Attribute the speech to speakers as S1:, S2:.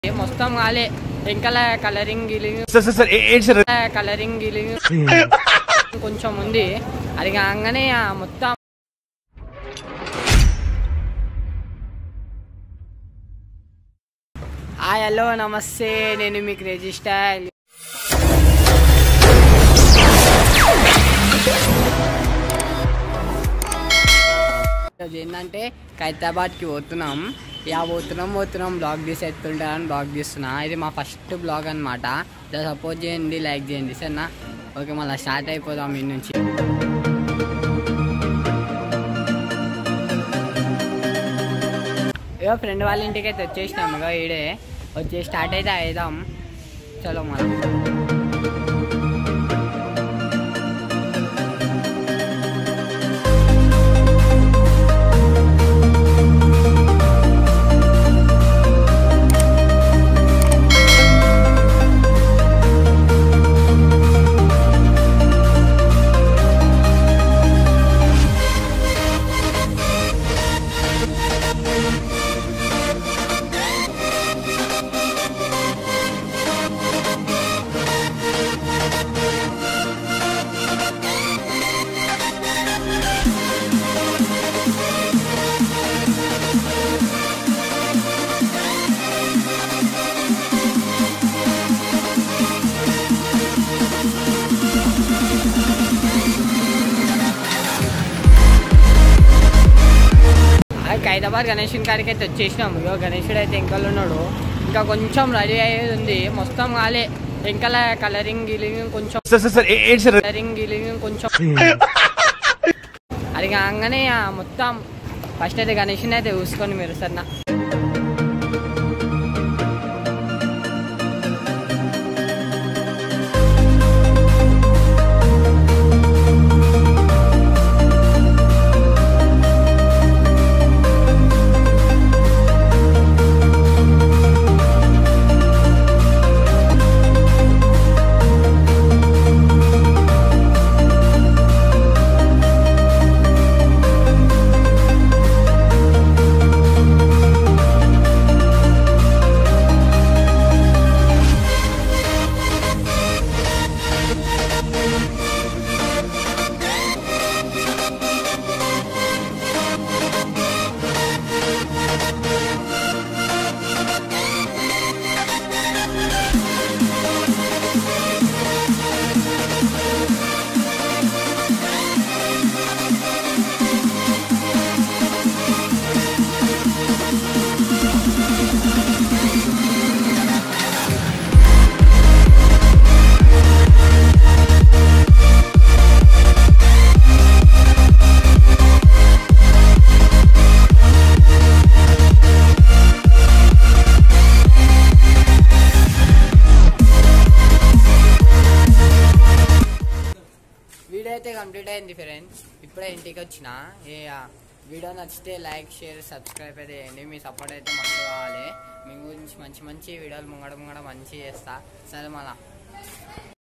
S1: మొత్తం కాలే వెంకల కలరింగ్ గిలింగ్
S2: సార్ సార్ సార్ ఏ- ఏంటి సార్
S1: కలరింగ్ గిలింగ్ కొంచెం ఉంది అది కాగానే ఆ మొత్తం హాయ్ హలో నమస్తే నేను మీకు రిజిస్టర్ ఈరోజు ఏంటంటే ఖైరతాబాద్కి పోతున్నాం యా పోతున్నాం పోతున్నాం బ్లాగ్ తీసి ఎత్తుంటారని బ్లాగ్ తీస్తున్నా ఇది మా ఫస్ట్ బ్లాగ్ అనమాట సపోర్ట్ చేయండి లైక్ చేయండి సరేనా ఓకే మళ్ళీ స్టార్ట్ అయిపోదాం ఈ నుంచి ఇగో ఫ్రెండ్ వాళ్ళ ఇంటికి అయితే వచ్చేసినాం ఇగో ఈడే వచ్చి స్టార్ట్ అయితే అయిదాం చలో మనం అది హైదరాబాద్ గణేషుని కాడికి అయితే వచ్చేసినాం ఇగో గణేషుడు అయితే ఇంకా ఉన్నాడు ఇంకా కొంచెం రెడీ అయ్యేది ఉంది మొత్తం కాలే వెంకల కలరింగ్ గిలింగ్ కొంచెం
S2: సార్ సార్ సార్ ఏ- ఏంటి సార్
S1: కలరింగ్ గిలింగ్ కొంచెం అది కాగానే ఆ మొత్తం ఫస్ట్ అయితే గణేషుని అయితే చూసుకొని మీరు సరేనా వీడియో అయితే కంప్లీట్ అయింది ఫ్రెండ్స్ ఇప్పుడే ఇంటికి వచ్చిన ఏ ఆ, వీడియో నచ్చితే లైక్ షేర్ సబ్స్క్రైబ్ అయితే చేయండి మీ సపోర్ట్ అయితే మస్తు కావాలి మీ గురించి మంచి మంచి వీడియోలు ముంగడ ముంగడ మంచి చేస్తా సరే మళ్ళా